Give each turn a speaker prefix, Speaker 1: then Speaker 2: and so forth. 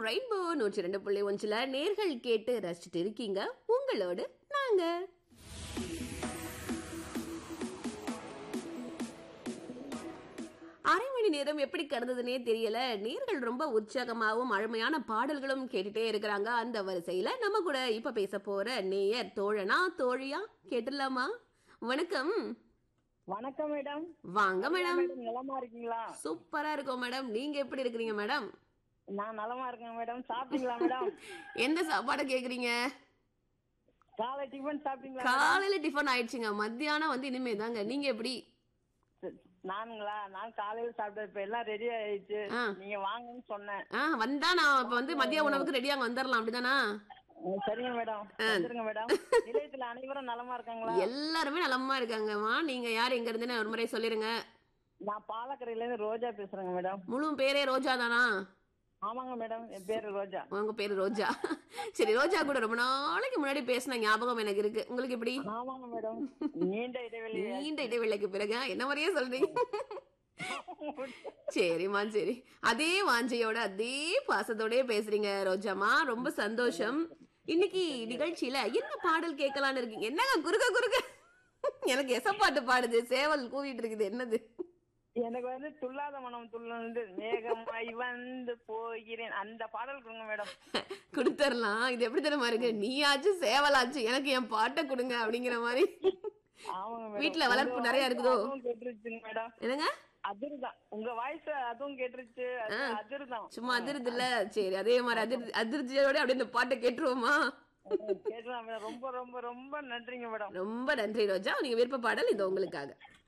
Speaker 1: Rainbow நூற்றி ரெண்டு புள்ளி ஒன்றுல நேர்கள் கேட்டு ரசிச்சுட்டு இருக்கீங்க உங்களோடு நாங்க அரை மணி நேரம் எப்படி கடந்ததுனே தெரியல நேர்கள் ரொம்ப உற்சாகமாகவும் அழுமையான பாடல்களும் கேட்டுட்டே இருக்கிறாங்க அந்த வரிசையில நம்ம கூட இப்ப பேச போற நேயர் தோழனா தோழியா கேட்டுடலாமா வணக்கம்
Speaker 2: வணக்கம் மேடம்
Speaker 1: வாங்க மேடம்
Speaker 2: மேடம் நலமா இருக்கீங்களா
Speaker 1: சூப்பரா இருக்கோம் மேடம் நீங்க எப்படி இருக்கிறீங்க மேடம்
Speaker 2: நான் நலமா இருக்கேன் மேடம் சாப்பிட்டீங்களா மேடம்
Speaker 1: எந்த சாப்பாடை கேக்குறீங்க
Speaker 2: காலை டிஃபன் சாப்பிட்டீங்களா
Speaker 1: காலையில டிஃபன் ஆயிடுச்சுங்க மத்தியானம் வந்து இனிமே தாங்க நீங்க எப்படி
Speaker 2: சரி, நானுங்களா நான் காலையில சாப்பிட்டேன் இப்ப எல்லாம் ரெடி ஆயிடுச்சு
Speaker 1: ஆ.
Speaker 2: நீங்க வாங்கன்னு சொன்னேன்
Speaker 1: ஆ வந்தா நான் இப்ப வந்து மதிய உணவுக்கு ரெடி அங்க வந்துடலாம் அப்படிதானா
Speaker 2: ம், சரிங்க மேடம் வந்துருங்க மேடம் நிலையத்துல அனைவரும் நலமா இருக்காங்களா
Speaker 1: எல்லாருமே நலமா இருக்காங்கம்மா நீங்க யார் எங்க இருந்துன்னு ஒரு முறை சொல்லிருங்க
Speaker 2: நான் பாலக்கரையில இருந்து ரோஜா பேசுறேங்க மேடம்
Speaker 1: முழு பேரே ரோஜா தானா
Speaker 2: ஆமாங்க மேடம் என் பேரு ரோஜா
Speaker 1: உங்க பேரு ரோஜா சரி ரோஜா கூட ரொம்ப நாளைக்கு முன்னாடி பேசின ஞாபகம் எனக்கு இருக்கு உங்களுக்கு எப்படி
Speaker 2: ஆமாங்க மேடம் நீண்ட இடைவெளி
Speaker 1: நீண்ட இடைவேளைக்கு பிறகு என்ன மாதிரியே சொல்றீங்க சரிம்மா சரி அதே வாஞ்சையோட அதே பாசத்தோடயே பேசுறீங்க ரோஜாமா ரொம்ப சந்தோஷம் இன்னைக்கு நிகழ்ச்சியில என்ன பாடல் கேட்கலான்னு இருக்கீங்க என்னங்க குறுக்க குறுக்க எனக்கு எசப்பாட்டு பாடுது சேவல் கூவிட்டு இருக்குது என்னது
Speaker 2: எனக்கு வந்து துள்ளாத மனம் துள்ளந்து மேகமாய் வந்து போகிறேன் அந்த பாடல் கொடுங்க மேடம்
Speaker 1: கொடுத்துடலாம் இது எப்படி தெரியுமா இருக்கு நீயாச்சு சேவலாச்சு எனக்கு என் பாட்டை கொடுங்க அப்படிங்கிற மாதிரி
Speaker 2: ஆமாங்க மேடம்
Speaker 1: வீட்ல வளர்ப்பு நிறைய இருக்குதோ?
Speaker 2: அதுவும் கேட்டுருச்சுங்க மேடம்
Speaker 1: என்னங்க
Speaker 2: அதிர்தான் உங்க வாய்ஸ் அதுவும் கேட்டுருச்சு அது அதிர்தான்
Speaker 1: சும்மா அதிருது இல்ல சரி அதே மாதிரி அதிர்ச்சி அதிர்ச்சியோட அப்படியே இந்த பாட்டை கேட்டுருவோமா
Speaker 2: கேட்டுலாம் மேடம் ரொம்ப ரொம்ப ரொம்ப நன்றிங்க மேடம்
Speaker 1: ரொம்ப நன்றி ரோஜா நீங்க விருப்ப பாடல் இது உங்களுக்காக